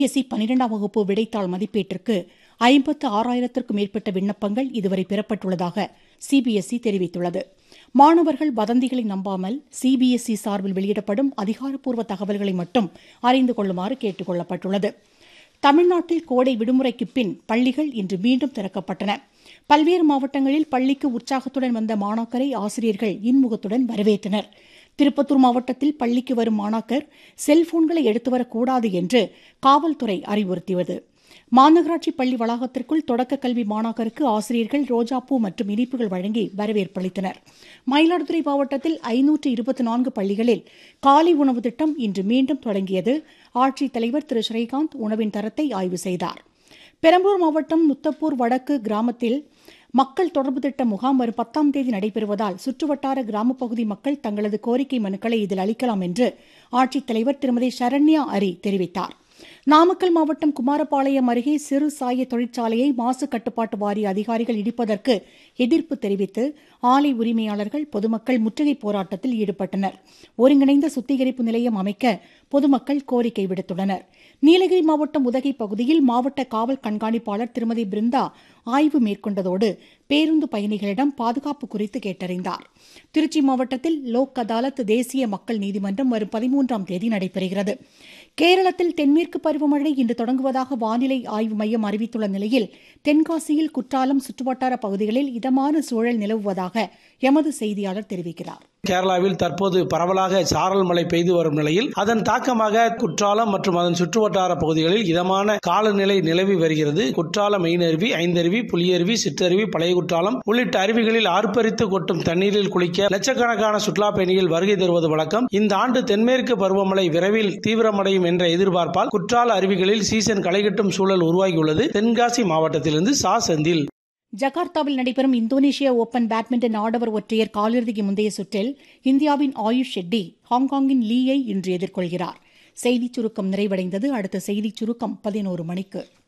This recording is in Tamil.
சிபிஎஸ்இ பனிரெண்டாம் வகுப்பு விடைத்தாள் மதிப்பீட்டிற்கு ஐம்பத்து ஆறாயிரத்திற்கும் மேற்பட்ட விண்ணப்பங்கள் இதுவரை பெறப்பட்டுள்ளதாக சிபிஎஸ்இ தெரிவித்துள்ளது மாணவர்கள் வதந்திகளை நம்பாமல் சிபிஎஸ்இ சார்பில் வெளியிடப்படும் அதிகாரப்பூர்வ தகவல்களை மட்டும் அறிந்து கொள்ளுமாறு கேட்டுக் கொள்ளப்பட்டுள்ளது தமிழ்நாட்டில் கோடை விடுமுறைக்கு பின் பள்ளிகள் இன்று மீண்டும் திறக்கப்பட்டன பல்வேறு மாவட்டங்களில் பள்ளிக்கு உற்சாகத்துடன் வந்த மாணாக்கரை ஆசிரியர்கள் இன்முகத்துடன் வரவேற்றனர் திருப்பத்தூர் மாவட்டத்தில் பள்ளிக்கு வரும் மாணாக்கர் செல்போன்களை எடுத்து வரக்கூடாது என்று காவல்துறை அறிவுறுத்தியது மாநகராட்சி பள்ளி வளாகத்திற்குள் தொடக்க கல்வி மாணாக்கருக்கு ஆசிரியர்கள் ரோஜாப்பூ மற்றும் இனிப்புகள் வழங்கி வரவேற்பளித்தனர் மயிலாடுதுறை மாவட்டத்தில் ஐநூற்று இருபத்தி நான்கு பள்ளிகளில் காலை உணவு திட்டம் இன்று மீண்டும் தொடங்கியது ஆட்சித்தலைவர் திரு ஸ்ரீகாந்த் உணவின் தரத்தை ஆய்வு செய்தார் பெரம்பலூர் மாவட்டம் முத்தப்பூர் வடக்கு கிராமத்தில் மக்கள் தொடர்பு திட்ட முகாம் வரும் பத்தாம் தேதி நடைபெறுவதால் சுற்றுவட்டார கிராமப் பகுதி மக்கள் தங்களது கோரிக்கை மனுக்களை இதில் அளிக்கலாம் என்று ஆட்சித்தலைவர் திருமதி சரண்யா அரி தெரிவித்தார் நாமக்கல் மாவட்டம் குமாரபாளையம் அருகே சிறு சாய தொழிற்சாலையை மாசு கட்டுப்பாட்டு வாரிய அதிகாரிகள் இடிப்பதற்கு எதிர்ப்பு தெரிவித்து ஆலை உரிமையாளர்கள் பொதுமக்கள் முற்றுகை போராட்டத்தில் ஈடுபட்டனர் ஒருங்கிணைந்த சுத்திகரிப்பு நிலையம் அமைக்க பொதுமக்கள் கோரிக்கை விடுத்துள்ளனர் நீலகிரி மாவட்டம் உதகை பகுதியில் மாவட்ட காவல் கண்காணிப்பாளர் திருமதி பிருந்தா ஆய்வு மேற்கொண்டதோடு பேருந்து பயணிகளிடம் பாதுகாப்பு குறித்து கேட்டறிந்தார் திருச்சி மாவட்டத்தில் லோக் அதாலத் தேசிய மக்கள் நீதிமன்றம் வரும் பதிமூன்றாம் தேதி நடைபெறுகிறது கேரளத்தில் தென்மேற்கு பருவமழை இன்று தொடங்குவதாக வானிலை ஆய்வு மையம் அறிவித்துள்ள நிலையில் தென்காசியில் குற்றாலம் சுற்றுவட்டார பகுதிகளில் இதமான சூழல் நிலவுவதாக எமது செய்தியாளர் தெரிவிக்கிறார் கேரளாவில் தற்போது பரவலாக சாரல் மழை பெய்து வரும் நிலையில் அதன் தாக்கமாக குற்றாலம் மற்றும் அதன் சுற்றுவட்டார பகுதிகளில் இதமான காலநிலை நிலவி வருகிறது குற்றாலம் மெயினருவி ஐந்தருவி புலியருவி சிற்றருவி பழைய குற்றாலம் உள்ளிட்ட அருவிகளில் ஆர்ப்பரித்து கொட்டும் தண்ணீரில் குளிக்க லட்சக்கணக்கான சுற்றுலா பயணிகள் வருகை தருவது வழக்கம் இந்த ஆண்டு தென்மேற்கு பருவமழை விரைவில் தீவிரமடையும் என்ற எதிர்பார்ப்பால் குற்றால அருவிகளில் சீசன் களைகட்டும் சூழல் உருவாகியுள்ளது தென்காசி மாவட்டத்திலிருந்து சா செந்தில் ஜகார்த்தாவில் நடைபெறும் இந்தோனேஷிய ஓபன் பேட்மிண்டன் ஆடவர் ஒற்றையர் காலிறுதிக்கு முந்தைய சுற்றில் இந்தியாவின் ஆயுஷ் ஷெட்டி ஹாங்காங்கின் லீயை இன்று எதிர்கொள்கிறார் செய்திச் சுருக்கம் நிறைவடைந்தது அடுத்த செய்திச் சுருக்கம் பதினோரு மணிக்கு